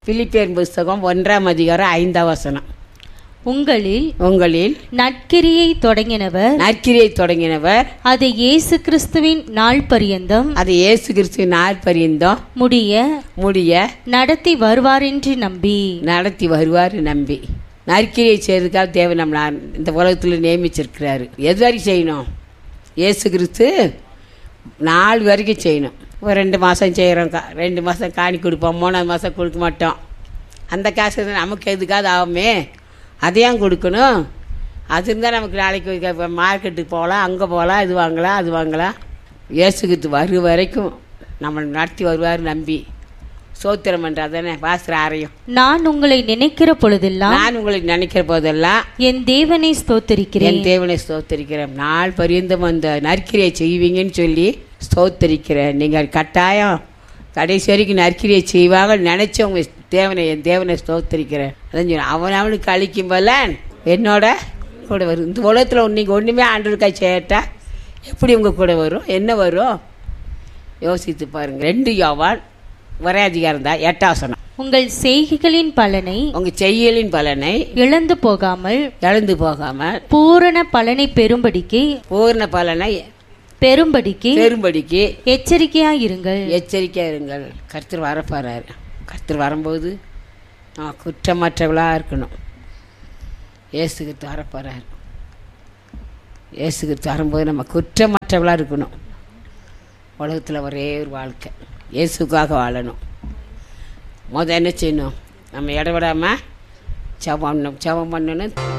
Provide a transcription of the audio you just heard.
பிலிப்பியர் புஸ்தகம் ஒன்றாம் அதிகாரம் ஐந்தாம் வசனம் உங்களில் உங்களில் நற்கிரியை தொடங்கினவர் நற்கிரியை தொடங்கினவர் அதை இயேசு கிறிஸ்துவின் நாள் பரியந்தம் அதை இயேசு கிறிஸ்து நாள் பரியந்தம் முடிய முடிய நடத்தி வருவாரென்று நம்பி நடத்தி வருவார் நம்பி நற்கிரியை செய்யறதுக்காக தேவன் நம்மளை இந்த உலகத்தில் நியமிச்சிருக்கிறாரு எது வரைக்கும் செய்யணும் இயேசு கிறிஸ்து நாலு வரைக்கும் செய்யணும் ஒரு ரெண்டு மாதம் செய்கிறோம் கா ரெண்டு மாதம் காணி கொடுப்போம் மூணாவது மாதம் கொடுக்க மாட்டோம் அந்த காசு இருந்தா நமக்கு எதுக்காவது ஆகுமே அதையும் கொடுக்கணும் அது இருந்தால் நமக்கு நாளைக்கு மார்க்கெட்டுக்கு போகலாம் அங்கே போகலாம் இது வாங்கலாம் அது வாங்கலாம் இயேசுகித்து வரும் வரைக்கும் நம்மளை நடத்தி வருவார் நம்பி சோத்திரம் பண்ணுறாதானே பாஸ்திர ஆரையும் நான் உங்களை நினைக்கிற பொழுதெல்லாம் நான் உங்களை நினைக்கிற போதெல்லாம் என் தேவனை ஸ்தோத்தரிக்கிறேன் என் தேவனை ஸ்தோத்தரிக்கிறேன் நாள் பரியந்தம் அந்த நற்கிரியை செய்வீங்கன்னு சொல்லி ஸ்தோத்தரிக்கிறேன் நீங்கள் கட்டாயம் கடைசி வரைக்கும் நற்கிரியை செய்வாங்க நினச்சவங்க தேவனை என் தேவனை ஸ்தோத்தரிக்கிறேன் அதான் சொல்றேன். அவன் அவனுக்கு அழிக்கும் போல என்னோட கூட வரும் இந்த உலகத்தில் நீங்கள் ஒன்றுமே ஆண்டவருக்காய் செய்யட்டா எப்படி உங்கள் கூட வரும் என்ன வரும் யோசித்து பாருங்க ரெண்டு யோவான் ஒரே அதிகாரம் தான் எட்டாசனம் உங்கள் செய்கைகளின் பலனை உங்கள் செய்யலின் பலனை இழந்து போகாமல் இழந்து போகாமல் பூரண பலனை பெறும்படிக்கு பூர்ண பலனை பெறும்படிக்கு பெரும்படிக்கு எச்சரிக்கையாயிருங்கள் எச்சரிக்கையாக இருங்கள் கர்த்தர் வரப்போறாரு கர்த்தர் வரும்போது நான் குற்றமற்றவளாக இருக்கணும் இயேசுக்கு வரப்போறாரு இயேசுக்கு வரும்போது நம்ம குற்றமற்றவளாக இருக்கணும் உலகத்தில் ஒரே ஒரு வாழ்க்கை இயேசுக்காக வாழணும் முத என்ன செய்யணும் நம்ம இடவிடாமல் ஜபம் பண்ணணும் ஜபம் பண்ணணும்